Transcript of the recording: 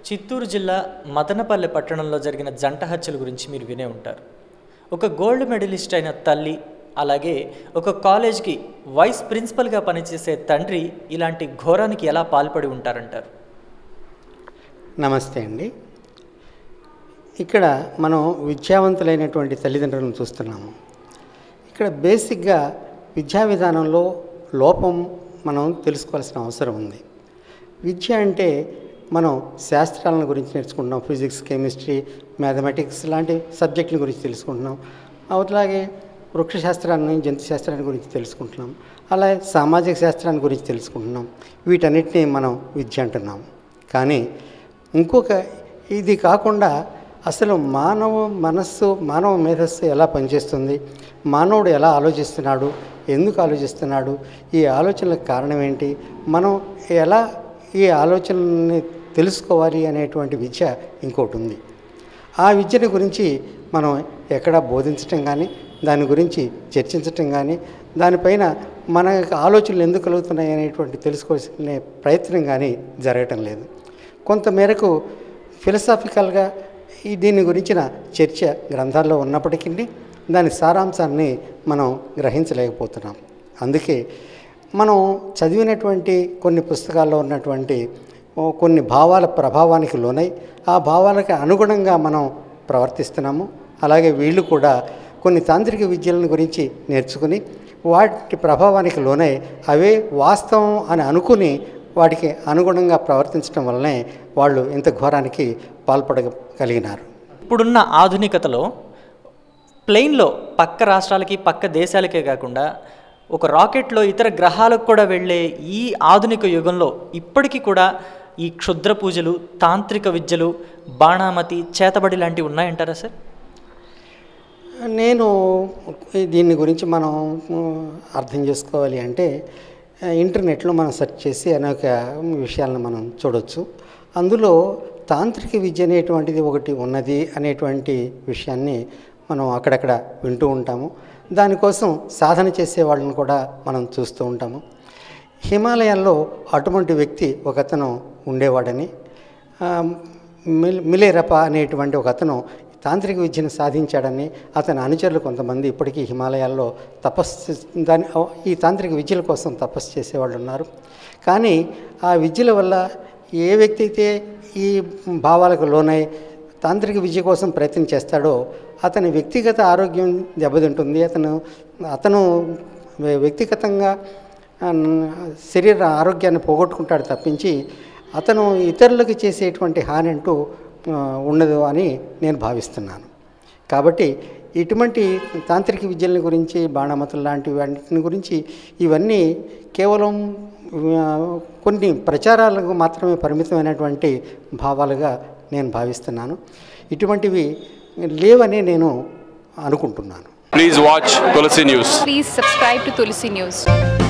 చిత్తూరు జిల్లా మదనపల్లె పట్టణంలో జరిగిన జంట హత్యల గురించి మీరు వినే ఉంటారు ఒక గోల్డ్ మెడలిస్ట్ అయిన తల్లి అలాగే ఒక కాలేజ్కి వైస్ ప్రిన్సిపల్గా పనిచేసే తండ్రి ఇలాంటి ఘోరానికి ఎలా పాల్పడి ఉంటారంటారు నమస్తే అండి ఇక్కడ మనం విద్యావంతులైనటువంటి తల్లిదండ్రులను చూస్తున్నాము ఇక్కడ బేసిక్గా విద్యా విధానంలో లోపం మనం తెలుసుకోవాల్సిన అవసరం ఉంది విద్య అంటే మనం శాస్త్రాలను గురించి నేర్చుకుంటున్నాం ఫిజిక్స్ కెమిస్ట్రీ మ్యాథమెటిక్స్ లాంటి సబ్జెక్టుల గురించి తెలుసుకుంటున్నాం అలాగే వృక్షశాస్త్రాన్ని జంతు శాస్త్రాన్ని గురించి తెలుసుకుంటున్నాం అలాగే సామాజిక శాస్త్రాన్ని గురించి తెలుసుకుంటున్నాం వీటన్నిటిని మనం విద్య అంటున్నాం కానీ ఇంకొక ఇది కాకుండా అసలు మానవ మనస్సు మానవ మేధస్సు ఎలా పనిచేస్తుంది మానవుడు ఎలా ఆలోచిస్తున్నాడు ఎందుకు ఆలోచిస్తున్నాడు ఈ ఆలోచనలకు కారణం ఏంటి మనం ఎలా ఈ ఆలోచనని తెలుసుకోవాలి అనేటువంటి విద్య ఇంకోటి ఉంది ఆ విద్యను గురించి మనం ఎక్కడా బోధించటం కానీ దాని గురించి చర్చించటం కానీ దానిపైన మన యొక్క ఆలోచనలు ఎందుకు కలుగుతున్నాయి అనేటువంటి తెలుసుకోవాల్సిన ప్రయత్నం కానీ జరగటం లేదు కొంతమేరకు ఫిలసాఫికల్గా ఈ దీని గురించిన చర్చ గ్రంథాల్లో ఉన్నప్పటికీ దాని సారాంశాన్ని మనం గ్రహించలేకపోతున్నాం అందుకే మనం చదివినటువంటి కొన్ని పుస్తకాల్లో ఉన్నటువంటి ఓ కొన్ని భావాల ప్రభావానికి లోనై ఆ భావాలకు అనుగుణంగా మనం ప్రవర్తిస్తున్నాము అలాగే వీళ్ళు కూడా కొన్ని తాంత్రిక విద్యలను గురించి నేర్చుకుని వాటి ప్రభావానికి లోనై అవే వాస్తవం అని అనుకుని వాటికి అనుగుణంగా ప్రవర్తించడం వల్లనే వాళ్ళు ఇంత ఘోరానికి పాల్పడగలిగినారు ఇప్పుడున్న ఆధునికతలో ప్లెయిన్లో పక్క రాష్ట్రాలకి పక్క దేశాలకే కాకుండా ఒక రాకెట్లో ఇతర గ్రహాలకు కూడా వెళ్ళే ఈ ఆధునిక యుగంలో ఇప్పటికీ కూడా ఈ క్షుద్ర పూజలు తాంత్రిక విద్యలు బాణామతి చేతబడి లాంటివి ఉన్నాయంటారా సార్ నేను దీని గురించి మనం అర్థం చేసుకోవాలి అంటే ఇంటర్నెట్లో మనం సెర్చ్ చేసి అనేక విషయాలను మనం చూడొచ్చు అందులో తాంత్రిక విద్య అనేటువంటిది ఒకటి ఉన్నది అనేటువంటి విషయాన్ని మనం అక్కడక్కడ వింటూ ఉంటాము దానికోసం సాధన చేసే వాళ్ళని కూడా మనం చూస్తూ ఉంటాము హిమాలయాల్లో అటువంటి వ్యక్తి ఒకతను ఉండేవాడని మిల్ మిలేరప అనేటువంటి ఒక అతను తాంత్రిక విద్యను సాధించాడని అతని అనుచరులు కొంతమంది ఇప్పటికీ హిమాలయాల్లో తపస్సు దాని ఈ తాంత్రిక విద్యల కోసం తపస్సు చేసేవాళ్ళు ఉన్నారు కానీ ఆ విద్యల వల్ల ఏ వ్యక్తి అయితే ఈ భావాలకు లోనై తాంత్రిక విద్య కోసం ప్రయత్నం చేస్తాడో అతని వ్యక్తిగత ఆరోగ్యం దెబ్బతింటుంది అతను అతను వ్యక్తిగతంగా శరీర ఆరోగ్యాన్ని పోగొట్టుకుంటాడు తప్పించి అతను ఇతరులకు చేసేటువంటి హాని అంటూ ఉండదు అని నేను భావిస్తున్నాను కాబట్టి ఇటువంటి తాంత్రిక విద్యల గురించి బాణమతులు లాంటి వాటిని గురించి ఇవన్నీ కేవలం కొన్ని ప్రచారాలకు మాత్రమే పరిమితమైనటువంటి భావాలుగా నేను భావిస్తున్నాను ఇటువంటివి లేవని నేను అనుకుంటున్నాను Please watch Tulsi News. Please subscribe to Tulsi News.